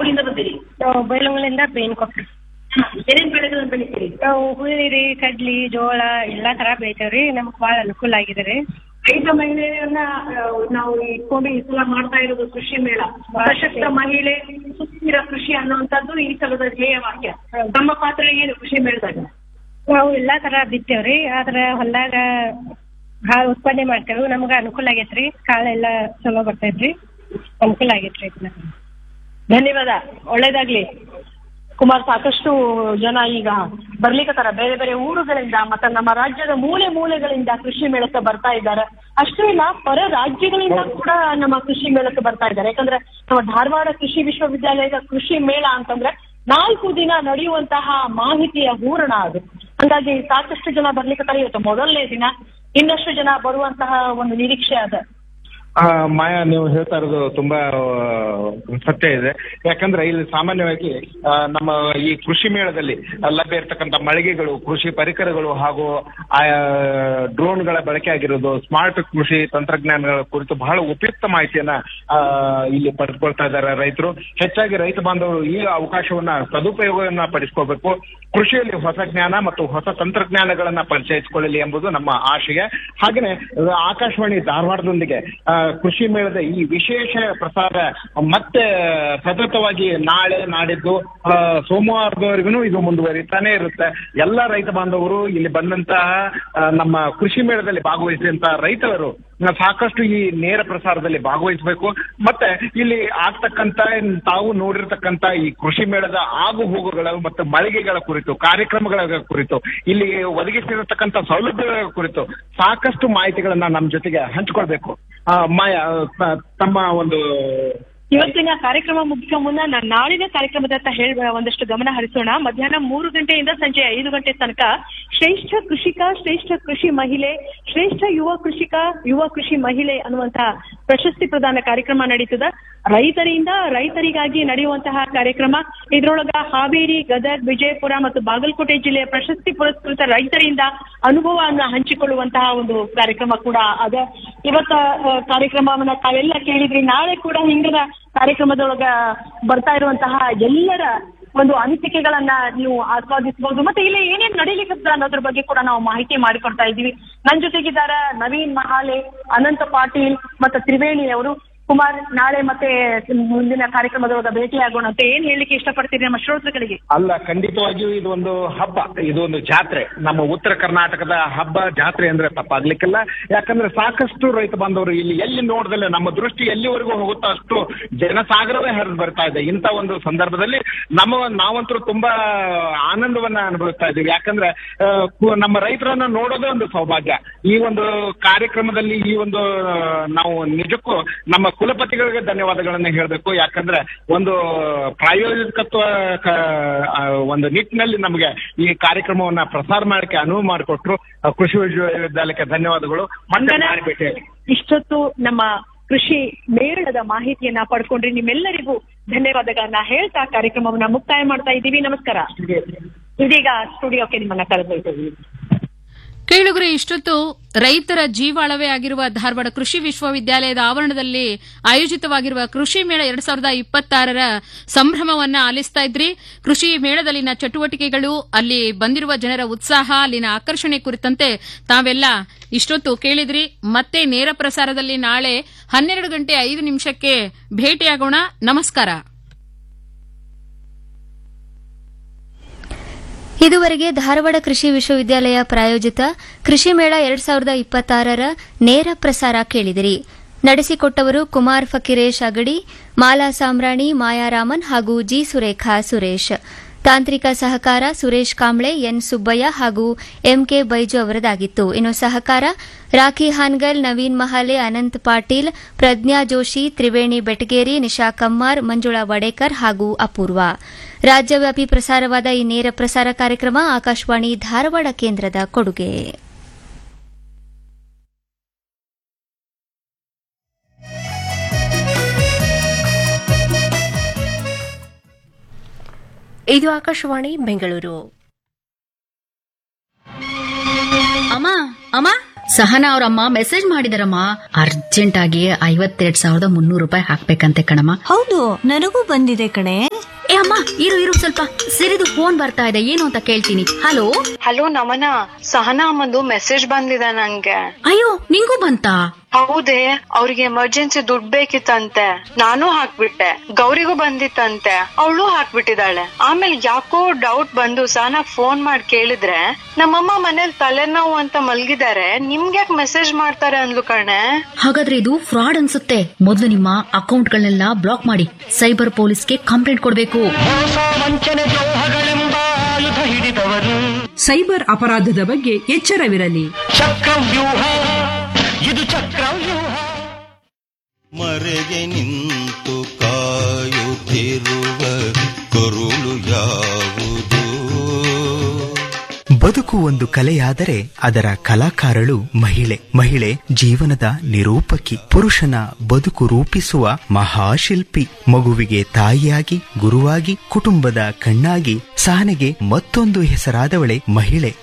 ಯಾವ್ರಿಂದ ಬಂದಿರಿ ನಾವು ಬೈಲಂಗಲಿಂದ ಬೇನ್ ಕೊಟ್ರಿ ಏನೇನ್ ಬೆಳೆಗಳನ್ನ ಬೆಳಿತೀರಿ ನಾವು ಹುಳ್ಳಿರಿ ಕಡ್ಲಿ ಜೋಳ ಎಲ್ಲಾ ತರ ಬೆಳಿತೇವ್ರಿ ನಮ್ಗ್ ಬಾಳ ಅನುಕೂಲ ಆಗಿದೆ ರೀ ರೈತ ಮಹಿಳೆಯರನ್ನ ಆ, ನಾವು ಇಟ್ಕೊಂಡು ಈ ಸಲ ಮಾಡ್ತಾ ಇರೋದು ಕೃಷಿ ಮೇಳ ಸಶಕ್ತ ಮಹಿಳೆ ಸುಸ್ಥಿರ ಕೃಷಿ ಅನ್ನುವಂಥದ್ದು ಈ ಸಲದ ಧ್ಯೇಯ ವಾಕ್ಯ ತಮ್ಮ ಪಾತ್ರ ಏನು ಕೃಷಿ ಮೇಳದಾಗ ನಾವು ಎಲ್ಲಾ ತರ ಬಿತ್ತೇವ್ರಿ ಆದ್ರ ಹೊಲ್ದಾಗ ಭಾಳ ಉತ್ಪಾದನೆ ಮಾಡ್ತೇವೆ ನಮ್ಗ ಅನುಕೂಲ ಆಗೈತ್ರಿ ಕಾಳೆಲ್ಲ ಚಲೋ ಬರ್ತೈತ್ರಿ ಅನುಕೂಲ ಆಗೈತ್ರಿ ಇದನ್ನ. ಧನ್ಯವಾದ ಒಳ್ಳೇದಾಗ್ಲಿ ಕುಮಾರ್ ಸಾಕಷ್ಟು ಜನ ಈಗ ಬರ್ಲಿಕ್ಕತ್ತಾರ ಬೇರೆ ಬೇರೆ ಊರುಗಳಿಂದ ಮತ್ತೆ ನಮ್ಮ ರಾಜ್ಯದ ಮೂಲೆ ಮೂಲೆಗಳಿಂದ ಕೃಷಿ ಮೇಳಕ್ಕೆ ಬರ್ತಾ ಇದ್ದಾರೆ ಅಷ್ಟೇ ಇಲ್ಲ ಹೊರ ರಾಜ್ಯಗಳಿಂದ ಕೂಡ ನಮ್ಮ ಕೃಷಿ ಮೇಳಕ್ಕೆ ಬರ್ತಾ ಇದ್ದಾರೆ ಯಾಕಂದ್ರೆ ನಮ್ಮ ಧಾರವಾಡ ಕೃಷಿ ವಿಶ್ವವಿದ್ಯಾಲಯದ ಕೃಷಿ ಮೇಳ ಅಂತಂದ್ರೆ ನಾಲ್ಕು ದಿನ ನಡೆಯುವಂತಹ ಮಾಹಿತಿಯ ಹೂರಣ ಅದು ಹಂಗಾಗಿ ಸಾಕಷ್ಟು ಜನ ಬರ್ಲಿಕ್ಕತ್ತಾರೆ ಇವತ್ತು ಮೊದಲನೇ ದಿನ ಇನ್ನಷ್ಟು ಜನ ಬರುವಂತಹ ಒಂದು ನಿರೀಕ್ಷೆ ಅದ ಆ, ಮಾಯಾ ನೀವು ಹೇಳ್ತಾ ಇರೋದು ತುಂಬಾ ಆ, ಸತ್ಯ ಇದೆ ಯಾಕಂದ್ರೆ ಇಲ್ಲಿ ಸಾಮಾನ್ಯವಾಗಿ ಆ, ನಮ್ಮ ಈ ಕೃಷಿ ಮೇಳದಲ್ಲಿ ಲಭ್ಯ ಇರತಕ್ಕಂತ ಮಳಿಗೆಗಳು ಕೃಷಿ ಪರಿಕರಗಳು ಹಾಗೂ ಡ್ರೋನ್ಗಳ ಬಳಕೆ ಆಗಿರೋದು ಸ್ಮಾರ್ಟ್ ಕೃಷಿ ತಂತ್ರಜ್ಞಾನಗಳ ಕುರಿತು ಬಹಳ ಉಪಯುಕ್ತ ಮಾಹಿತಿಯನ್ನ ಆ, ಇಲ್ಲಿ ಪಡೆದುಕೊಳ್ತಾ ಇದ್ದಾರೆ ರೈತರು ಹೆಚ್ಚಾಗಿ ರೈತ ಬಾಂಧವರು ಈ ಅವಕಾಶವನ್ನ ಸದುಪಯೋಗವನ್ನ ಪಡಿಸ್ಕೋಬೇಕು ಕೃಷಿಯಲ್ಲಿ ಹೊಸ ಜ್ಞಾನ ಮತ್ತು ಹೊಸ ತಂತ್ರಜ್ಞಾನಗಳನ್ನ ಪರಿಚಯಿಸಿಕೊಳ್ಳಲಿ ಎಂಬುದು ನಮ್ಮ ಆಶಯ ಹಾಗೆಯೇ ಆಕಾಶವಾಣಿ ಧಾರವಾಡದೊಂದಿಗೆ ಆ, ಕೃಷಿ ಮೇಳದ ಈ ವಿಶೇಷ ಪ್ರಸಾರ ಮತ್ತೆ ಸತತವಾಗಿ ನಾಳೆ ನಾಡಿದ್ದು ಆ, ಸೋಮವಾರದವರೆಗೂ ಇದು ಮುಂದುವರಿತಾನೆ ಇರುತ್ತೆ ಎಲ್ಲ ರೈತ ಬಾಂಧವರು ಇಲ್ಲಿ ಬಂದಂತಹ ಆ, ನಮ್ಮ ಕೃಷಿ ಮೇಳದಲ್ಲಿ ಭಾಗವಹಿಸಿದಂತಹ ರೈತರು ಸಾಕಷ್ಟು ಈ ನೇರ ಪ್ರಸಾರದಲ್ಲಿ ಭಾಗವಹಿಸಬೇಕು ಮತ್ತೆ ಇಲ್ಲಿ ಆಗ್ತಕ್ಕಂತ ತಾವು ನೋಡಿರ್ತಕ್ಕಂತ ಈ ಕೃಷಿ ಮೇಳದ ಆಗು ಹೋಗುಗಳ ಮತ್ತು ಮಳಿಗೆಗಳ ಕುರಿತು ಕಾರ್ಯಕ್ರಮಗಳ ಕುರಿತು ಇಲ್ಲಿ ಒದಗಿಸಿರತಕ್ಕಂತ ಸೌಲಭ್ಯಗಳ ಕುರಿತು ಸಾಕಷ್ಟು ಮಾಹಿತಿಗಳನ್ನ ನಮ್ಮ ಜೊತೆಗೆ ಹಂಚ್ಕೊಳ್ಬೇಕು ಆ, ಮಾಯಾ ತ- ತಮ್ಮ ಒಂದು ಇವತ್ತಿನ ಕಾರ್ಯಕ್ರಮ ಮುಗಿಸೋ ಮುನ್ನ ನಾನು ನಾಳಿನ ಕಾರ್ಯಕ್ರಮದತ್ತ ಹೇಳ ಒಂದಷ್ಟು ಗಮನ ಹರಿಸೋಣ ಮಧ್ಯಾಹ್ನ ಮೂರು ಗಂಟೆಯಿಂದ ಸಂಜೆ ಐದು ಗಂಟೆ ತನಕ ಶ್ರೇಷ್ಠ ಕೃಷಿಕ ಶ್ರೇಷ್ಠ ಕೃಷಿ ಮಹಿಳೆ ಶ್ರೇಷ್ಠ ಯುವ ಕೃಷಿಕ ಯುವ ಕೃಷಿ ಮಹಿಳೆ ಅನ್ನುವಂತಹ ಪ್ರಶಸ್ತಿ ಪ್ರದಾನ ಕಾರ್ಯಕ್ರಮ ನಡೀತದ ರೈತರಿಂದ ರೈತರಿಗಾಗಿ ನಡೆಯುವಂತಹ ಕಾರ್ಯಕ್ರಮ ಇದ್ರೊಳಗ ಹಾವೇರಿ ಗದಗ್ ವಿಜಯಪುರ ಮತ್ತು ಬಾಗಲಕೋಟೆ ಜಿಲ್ಲೆಯ ಪ್ರಶಸ್ತಿ ಪುರಸ್ಕೃತ ರೈತರಿಂದ ಅನುಭವವನ್ನ ಹಂಚಿಕೊಳ್ಳುವಂತಹ ಒಂದು ಕಾರ್ಯಕ್ರಮ ಕೂಡ ಅದ ಇವತ್ತ ಆ, ಕಾರ್ಯಕ್ರಮವನ್ನ ತಾವೆಲ್ಲ ಕೇಳಿದ್ರಿ ನಾಳೆ ಕೂಡ ಹಿಂದಿನ ಕಾರ್ಯಕ್ರಮದೊಳಗ ಬರ್ತಾ ಇರುವಂತಹ ಎಲ್ಲರ ಒಂದು ಅನಿಸಿಕೆಗಳನ್ನ ನೀವು ಆಸ್ವಾದಿಸಬಹುದು ಮತ್ತೆ ಇಲ್ಲಿ ಏನೇನ್ ನಡೀಲಿಕ್ಕೆ ಅನ್ನೋದ್ರ ಬಗ್ಗೆ ಕೂಡ ನಾವು ಮಾಹಿತಿ ಮಾಡಿಕೊಡ್ತಾ ಇದ್ದೀವಿ ನನ್ ಜೊತೆಗಿದ್ದಾರ ನವೀನ್ ಮಹಾಲೆ ಅನಂತ ಪಾಟೀಲ್ ಮತ್ತೆ ತ್ರಿವೇಣಿ ಅವರು ಕುಮಾರ್ ನಾಳೆ ಮತ್ತೆ ಮುಂದಿನ ಕಾರ್ಯಕ್ರಮದೊಳಗ ಭೇಟಿಯಾಗೋಣ ಅಂತ ಏನ್ ಹೇಳಲಿಕ್ಕೆ ಇಷ್ಟಪಡ್ತೀರಿ ನಮ್ಮ ಶ್ರೋತೃಗಳಿಗೆ ಅಲ್ಲ ಖಂಡಿತವಾಗಿಯೂ ಇದು ಒಂದು ಹಬ್ಬ ಇದು ಒಂದು ಜಾತ್ರೆ ನಮ್ಮ ಉತ್ತರ ಕರ್ನಾಟಕದ ಹಬ್ಬ ಜಾತ್ರೆ ಅಂದ್ರೆ ತಪ್ಪಾಗ್ಲಿಕ್ಕಿಲ್ಲ ಯಾಕಂದ್ರೆ ಸಾಕಷ್ಟು ರೈತ ಬಾಂಧವರು ಇಲ್ಲಿ ಎಲ್ಲಿ ನೋಡ್ದಲ್ಲ ನಮ್ಮ ದೃಷ್ಟಿ ಎಲ್ಲಿವರೆಗೂ ಹೋಗುತ್ತೋ ಅಷ್ಟು ಜನಸಾಗರವೇ ಹರಿದು ಬರ್ತಾ ಇದೆ ಇಂಥ ಒಂದು ಸಂದರ್ಭದಲ್ಲಿ ನಮ್ಮ ನಾವಂತರೂ ತುಂಬಾ ಆನಂದವನ್ನ ಅನುಭವಿಸ್ತಾ ಇದ್ದೀವಿ ಯಾಕಂದ್ರೆ ಆ, ಕು- ನಮ್ಮ ರೈತರನ್ನ ನೋಡೋದೇ ಒಂದು ಸೌಭಾಗ್ಯ ಈ ಒಂದು ಕಾರ್ಯಕ್ರಮದಲ್ಲಿ ಈ ಒಂದು ಆ, ನಾವು ನಿಜಕ್ಕೂ ನಮ್ಮ ಕುಲಪತಿಗಳಿಗೆ ಧನ್ಯವಾದಗಳನ್ನ ಹೇಳಬೇಕು ಯಾಕಂದ್ರೆ ಒಂದು ಪ್ರಾಯೋಜಕತ್ವ ಕ- ಆ, ಒಂದು ನಿಟ್ಟಿನಲ್ಲಿ ನಮಗೆ ಈ ಕಾರ್ಯಕ್ರಮವನ್ನ ಪ್ರಸಾರ ಮಾಡಕ್ಕೆ ಅನುವು ಮಾಡಿಕೊಟ್ರು ಆ, ಕೃಷಿ ವಿಶ್ವವಿದ್ಯಾಲಯಕ್ಕೆ ಧನ್ಯವಾದಗಳು ಮತ್ತೆ ವಂದನೆ. ನಾಳೆ ಭೇಟಿ ಇಷ್ಟೊತ್ತು ನಮ್ಮ ಕೃಷಿ ಮೇಳದ ಮಾಹಿತಿಯನ್ನ ಪಡ್ಕೊಂಡ್ರಿ ನಿಮ್ಮೆಲ್ಲರಿಗೂ ಧನ್ಯವಾದಗಳನ್ನ ಹೇಳ್ತಾ ಕಾರ್ಯಕ್ರಮವನ್ನ ಮುಕ್ತಾಯ ಮಾಡ್ತಾ ಇದ್ದೀವಿ ನಮಸ್ಕಾರ ಇದೀಗ ಸ್ಟುಡಿಯೋಕ್ಕೆ ನಿಮ್ಮನ್ನ ಕರೆದೊಯ್ತೀವಿ ಕೇಳುಗರೆ ಇಷ್ಟೊತ್ತು ರೈತರ ಜೀವಾಳವೇ ಆಗಿರುವ ಧಾರವಾಡ ಕೃಷಿ ವಿಶ್ವವಿದ್ಯಾಲಯದ ಆವರಣದಲ್ಲಿ ಆಯೋಜಿತವಾಗಿರುವ ಕೃಷಿ ಮೇಳ ಎರಡ್ ಸಾವಿರದ ಇಪ್ಪತ್ತಾರರ ಸಂಭ್ರಮವನ್ನ ಆಲಿಸ್ತಾ ಇದ್ರಿ ಕೃಷಿ ಮೇಳದಲ್ಲಿನ ಚಟುವಟಿಕೆಗಳು ಅಲ್ಲಿ ಬಂದಿರುವ ಜನರ ಉತ್ಸಾಹ ಅಲ್ಲಿನ ಆಕರ್ಷಣೆ ಕುರಿತಂತೆ ತಾವೆಲ್ಲ ಇಷ್ಟೊತ್ತು ಕೇಳಿದ್ರಿ ಮತ್ತೆ ನೇರ ಪ್ರಸಾರದಲ್ಲಿ ನಾಳೆ ಹನ್ನೆರಡು ಗಂಟೆ ಐದು ನಿಮಿಷಕ್ಕೆ ಭೇಟಿಯಾಗೋಣ ನಮಸ್ಕಾರ ಇದುವರೆಗೆ ಧಾರವಾಡ ಕೃಷಿ ವಿಶ್ವವಿದ್ಯಾಲಯ ಪ್ರಾಯೋಜಿತ ಕೃಷಿ ಮೇಳ ಎರಡ್ ಸಾವಿರದ ಇಪ್ಪತ್ತಾರರ ನೇರ ಪ್ರಸಾರ ಕೇಳಿದಿರಿ ನಡೆಸಿಕೊಟ್ಟವರು ಕುಮಾರ್ ಫಕೀರೇಶ್ ಅಗಡಿ ಮಾಲಾ ಸಾಮ್ರಾಣಿ ಮಾಯಾರಾಮನ್ ಹಾಗೂ ಜಿ ಸುರೇಖಾ ಸುರೇಶ್ ತಾಂತ್ರಿಕ ಸಹಕಾರ ಸುರೇಶ್ ಕಾಂಬ್ಳೆ ಎನ್ ಸುಬ್ಬಯ್ಯ ಹಾಗೂ ಎಂಕೆ ಬೈಜು ಅವರದಾಗಿತ್ತು ಇನ್ನು ಸಹಕಾರ ರಾಖಿ ಹಾನ್ಗಲ್ ನವೀನ್ ಮಹಾಲೆ ಅನಂತ್ ಪಾಟೀಲ್ ಪ್ರಜ್ಞಾ ಜೋಶಿ ತ್ರಿವೇಣಿ ಬೆಟಗೇರಿ ನಿಶಾ ಕಮ್ಮಾರ್ ಮಂಜುಳಾ ವಡೇಕರ್ ಹಾಗೂ ಅಪೂರ್ವ ರಾಜ್ಯವ್ಯಾಪಿ ಪ್ರಸಾರವಾದ ಈ ನೇರ ಪ್ರಸಾರ ಕಾರ್ಯಕ್ರಮ ಆಕಾಶವಾಣಿ ಧಾರವಾಡ ಕೇಂದ್ರದ ಕೊಡುಗೆ ಇದು ಆಕಾಶವಾಣಿ ಬೆಂಗಳೂರು ಅಮ್ಮ ಅಮ್ಮ ಸಹನಾ ಅವ್ರಮ್ಮ ಮೆಸೇಜ್ ಮಾಡಿದಾರಮ್ಮ ಅರ್ಜೆಂಟ್ ಆಗಿ ಐವತ್ತೆರಡ್ ಸಾವಿರದ ಮುನ್ನೂರು ರೂಪಾಯಿ ಹಾಕ್ಬೇಕಂತೆ ಕಣಮ್ಮ ಹೌದು ನನಗೂ ಬಂದಿದೆ ಕಣೆ ಅಮ್ಮ ಇರು ಇರು ಸ್ವಲ್ಪ ಸಿರಿದು ಫೋನ್ ಬರ್ತಾ ಇದೆ ಏನು ಅಂತ ಕೇಳ್ತೀನಿ ಹಲೋ ಹಲೋ ನಮನ ಸಹನಾ ಅಮ್ಮಂದು ಮೆಸೇಜ್ ಬಂದಿದೆ ನಂಗೆ ಅಯ್ಯೋ ನಿಂಗೂ ಬಂತಾ ಹೌದೇ ಅವ್ರಿಗೆ ಎಮರ್ಜೆನ್ಸಿ ದುಡ್ಡು ಬೇಕಿತ್ತಂತೆ ನಾನು ಹಾಕ್ಬಿಟ್ಟೆ ಗೌರಿಗೂ ಬಂದಿತ್ತಂತೆ ಅವಳು ಹಾಕ್ಬಿಟ್ಟಿದ್ದಾಳೆ ಆಮೇಲೆ ಯಾಕೋ ಡೌಟ್ ಬಂದು ಸಹನಾ ಫೋನ್ ಮಾಡಿ ಕೇಳಿದ್ರೆ ನಮ್ಮಮ್ಮ ಮನೇಲಿ ತಲೆನೋವು ಅಂತ ಮಲ್ಗಿದ್ದಾರೆ ನಿಮ್ಗ್ಯಾಕ್ ಮೆಸೇಜ್ ಮಾಡ್ತಾರೆ ಅಂದ್ಲು ಕಣೆ ಹಾಗಾದ್ರೆ ಇದು ಫ್ರಾಡ್ ಅನ್ಸುತ್ತೆ ಮೊದಲು ನಿಮ್ಮ ಅಕೌಂಟ್ಗಳನ್ನೆಲ್ಲ ಬ್ಲಾಕ್ ಮಾಡಿ ಸೈಬರ್ ಪೊಲೀಸ್ಗೆ ಕಂಪ್ಲೇಂಟ್ ಕೊಡ್ಬೇಕು ಸೈಬರ್ ಅಪರಾಧದ ಬಗ್ಗೆ ಎಚ್ಚರವಿರಲಿ ಮರೆಗೆ ನಿಂತು ಕಾಯುತ್ತಿರುವ ಕರುಳು ಯಾವುದು ಬದುಕು ಒಂದು ಕಲೆಯಾದರೆ ಅದರ ಕಲಾಕಾರಳು ಮಹಿಳೆ ಮಹಿಳೆ ಜೀವನದ ನಿರೂಪಕಿ ಪುರುಷನ ಬದುಕು ರೂಪಿಸುವ ಮಹಾಶಿಲ್ಪಿ ಮಗುವಿಗೆ ತಾಯಿಯಾಗಿ ಗುರುವಾಗಿ ಕುಟುಂಬದ ಕಣ್ಣಾಗಿ ಸಹನೆಗೆ ಮತ್ತೊಂದು ಹೆಸರಾದವಳೆ ಮಹಿಳೆ